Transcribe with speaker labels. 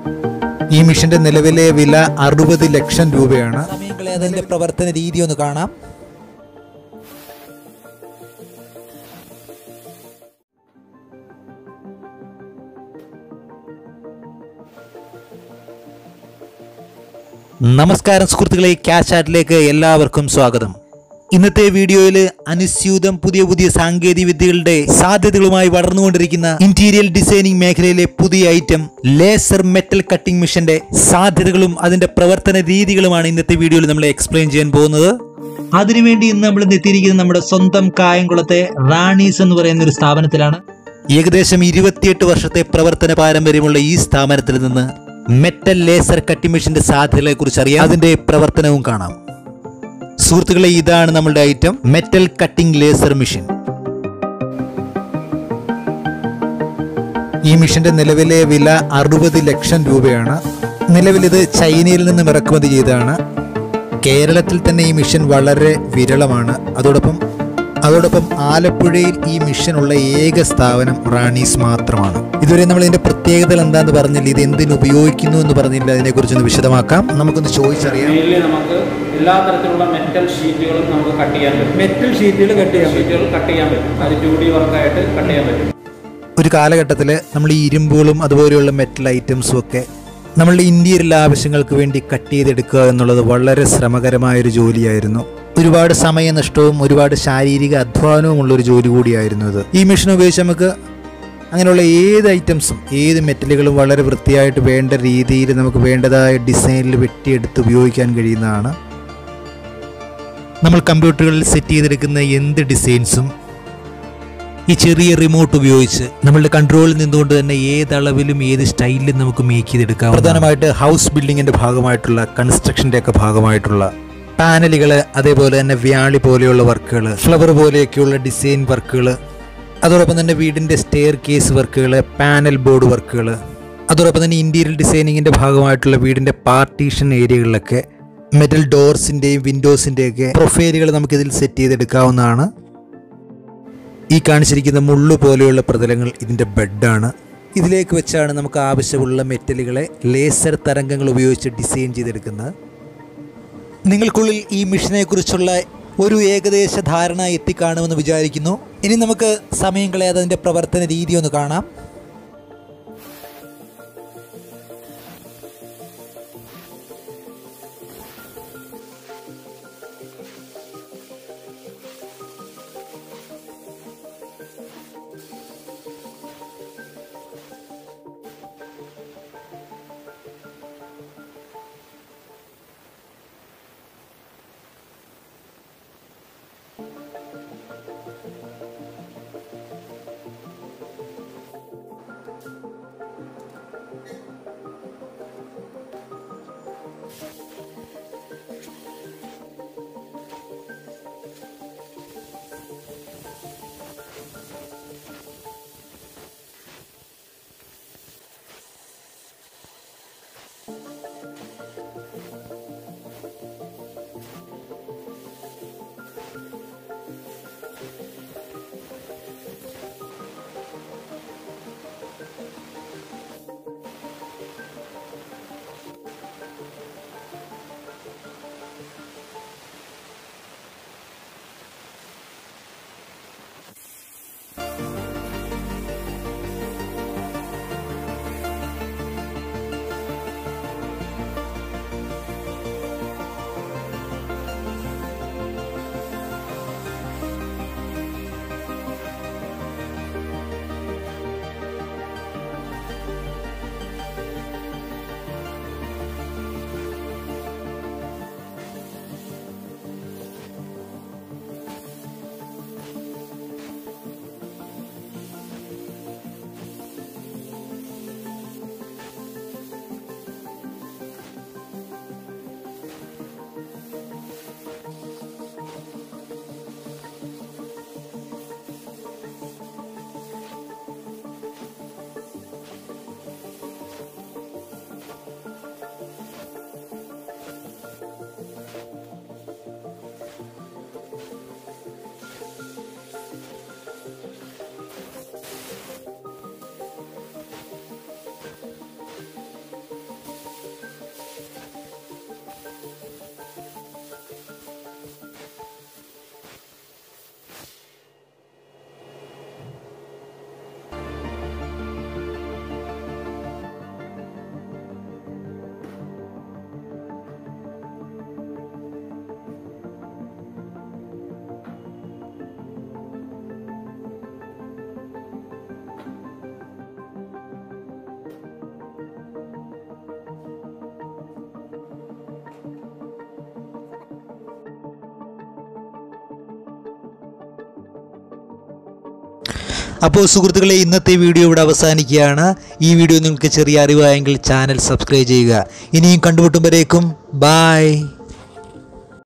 Speaker 1: ഈ മിഷന്റെ നിലവിലെ വില അറുപത് ലക്ഷം രൂപയാണ് സമയങ്ങളെ അതിന്റെ പ്രവർത്തന രീതി ഒന്ന് കാണാം നമസ്കാരം സുഹൃത്തുക്കളെ ക്യാഷ് ആറ്റിലേക്ക് എല്ലാവർക്കും സ്വാഗതം ഇന്നത്തെ വീഡിയോയിൽ അനുസ്യൂതം പുതിയ പുതിയ സാങ്കേതിക വിദ്യകളുടെ സാധ്യതകളുമായി വളർന്നുകൊണ്ടിരിക്കുന്ന ഇന്റീരിയർ ഡിസൈനിങ് മേഖലയിലെ പുതിയ ഐറ്റം ലേസർ മെറ്റൽ കട്ടിംഗ് മിഷന്റെ സാധ്യതകളും അതിന്റെ പ്രവർത്തന രീതികളുമാണ് ഇന്നത്തെ വീഡിയോയിൽ നമ്മൾ എക്സ്പ്ലെയിൻ ചെയ്യാൻ പോകുന്നത് അതിനുവേണ്ടി ഇന്ന് നമ്മൾ ഇന്ന് എത്തിയിരിക്കുന്നത് നമ്മുടെ സ്വന്തം കായംകുളത്തെ റാണീസ് എന്ന് പറയുന്ന ഒരു സ്ഥാപനത്തിലാണ് ഏകദേശം ഇരുപത്തിയെട്ട് വർഷത്തെ പ്രവർത്തന പാരമ്പര്യമുള്ള ഈ സ്ഥാപനത്തിൽ നിന്ന് മെറ്റൽ ലേസർ കട്ടിംഗ് മെഷീന്റെ സാധ്യതകളെ കുറിച്ച് അറിയാം അതിന്റെ പ്രവർത്തനവും കാണാം സുഹൃത്തുക്കളെ ഇതാണ് നമ്മളുടെ item metal cutting laser machine ഈ മെഷീന്റെ നിലവിലെ വില അറുപത് ലക്ഷം രൂപയാണ് നിലവിൽ ഇത് ചൈനയിൽ നിന്നും ഇറക്കുമതി ചെയ്തതാണ് കേരളത്തിൽ തന്നെ ഈ മിഷൻ വളരെ വിരളമാണ് അതോടൊപ്പം അതോടൊപ്പം ആലപ്പുഴയിൽ ഈ മിഷൻ ഉള്ള ഏക സ്ഥാപനം റാണീസ് മാത്രമാണ് ഇതുവരെ നമ്മൾ ഇതിന്റെ പ്രത്യേകതകൾ എന്താന്ന് പറഞ്ഞില്ല ഇത് എന്തിനു ഉപയോഗിക്കുന്നു എന്ന് പറഞ്ഞില്ല അതിനെക്കുറിച്ചൊന്ന് വിശദമാക്കാം നമുക്കൊന്ന് ചോദിച്ചറിയാം
Speaker 2: മെയിൻലി നമുക്ക് എല്ലാ തരത്തിലുള്ള മെറ്റൽ ഷീറ്റുകളും നമുക്ക് കട്ട് ചെയ്യാൻ പറ്റും
Speaker 3: മെറ്റൽ ഷീറ്റുകൾ കട്ട് ചെയ്യാൻ പറ്റും
Speaker 2: ഷീറ്റുകൾ കട്ട് ചെയ്യാൻ പറ്റും അത് ടു ഡി വർക്കായിട്ട് കട്ട് ചെയ്യാൻ പറ്റും
Speaker 1: ഒരു കാലഘട്ടത്തിൽ നമ്മൾ ഈ ഇരുമ്പുകളും അതുപോലെയുള്ള മെറ്റൽ ഐറ്റംസും ഒക്കെ നമ്മളുടെ ഇന്ത്യയിലുള്ള ആവശ്യങ്ങൾക്ക് വേണ്ടി കട്ട് ചെയ്തെടുക്കുക എന്നുള്ളത് വളരെ ശ്രമകരമായൊരു ജോലിയായിരുന്നു ഒരുപാട് സമയനഷ്ടവും ഒരുപാട് ശാരീരിക അധ്വാനവും ഉള്ളൊരു ജോലി കൂടിയായിരുന്നു ഇത് ഈ മെഷീൻ ഉപയോഗിച്ച് നമുക്ക് അങ്ങനെയുള്ള ഏത് ഐറ്റംസും ഏത് മെറ്റലുകളും വളരെ വൃത്തിയായിട്ട് വേണ്ട രീതിയിൽ നമുക്ക് വേണ്ടതായ ഡിസൈനിൽ വെട്ടിയെടുത്ത് ഉപയോഗിക്കാൻ കഴിയുന്നതാണ് നമ്മൾ കമ്പ്യൂട്ടറുകളിൽ സെറ്റ് ചെയ്തെടുക്കുന്ന എന്ത് ഡിസൈൻസും ഈ ചെറിയ റിമോട്ട് ഉപയോഗിച്ച് നമ്മളുടെ കൺട്രോളിൽ നിന്നുകൊണ്ട് തന്നെ ഏത് അളവിലും ഏത് സ്റ്റൈലിലും നമുക്ക് മേക്ക് ചെയ്തെടുക്കാം പ്രധാനമായിട്ട് ഹൗസ് ബിൽഡിങ്ങിന്റെ ഭാഗമായിട്ടുള്ള കൺസ്ട്രക്ഷന്റെ ഒക്കെ ഭാഗമായിട്ടുള്ള പാനലുകൾ അതേപോലെ തന്നെ വ്യാളി പോലെയുള്ള വർക്കുകൾ ഫ്ലവർ പോലെയൊക്കെയുള്ള ഡിസൈൻ വർക്കുകൾ അതോടൊപ്പം തന്നെ വീടിന്റെ സ്റ്റെയർ കേസ് വർക്കുകൾ പാനൽ ബോർഡ് വർക്കുകൾ അതോടൊപ്പം തന്നെ ഇന്റീരിയർ ഡിസൈനിങ്ങിന്റെ ഭാഗമായിട്ടുള്ള വീടിന്റെ പാർട്ടീഷൻ ഏരിയകളിലൊക്കെ മെറ്റൽ ഡോർസിന്റെയും വിൻഡോസിന്റെയൊക്കെ പ്രൊഫൈലുകൾ നമുക്കിതിൽ സെറ്റ് ചെയ്തെടുക്കാവുന്നതാണ് ഈ കാണിച്ചിരിക്കുന്ന മുള്ളു പോലെയുള്ള പ്രതലങ്ങൾ ഇതിൻ്റെ ബെഡാണ് ഇതിലേക്ക് വെച്ചാണ് നമുക്ക് ആവശ്യമുള്ള മെറ്റലുകളെ ലേസർ തരംഗങ്ങൾ ഉപയോഗിച്ച് ഡിസൈൻ ചെയ്തെടുക്കുന്നത് നിങ്ങൾക്കുള്ളിൽ ഈ മിഷനെ കുറിച്ചുള്ള ഒരു ഏകദേശ ധാരണ എത്തിക്കാണുമെന്ന് വിചാരിക്കുന്നു ഇനി നമുക്ക് സമയം കളയാതെ അതിൻ്റെ പ്രവർത്തന രീതി ഒന്ന് കാണാം അപ്പോൾ സുഹൃത്തുക്കളെ ഇന്നത്തെ വീഡിയോ ഇവിടെ അവസാനിക്കുകയാണ് ഈ വീഡിയോ നിങ്ങൾക്ക് ചെറിയ അറിവായെങ്കിൽ ചാനൽ സബ്സ്ക്രൈബ് ചെയ്യുക ഇനിയും കണ്ടുമുട്ടുമ്പോഴേക്കും ബായ്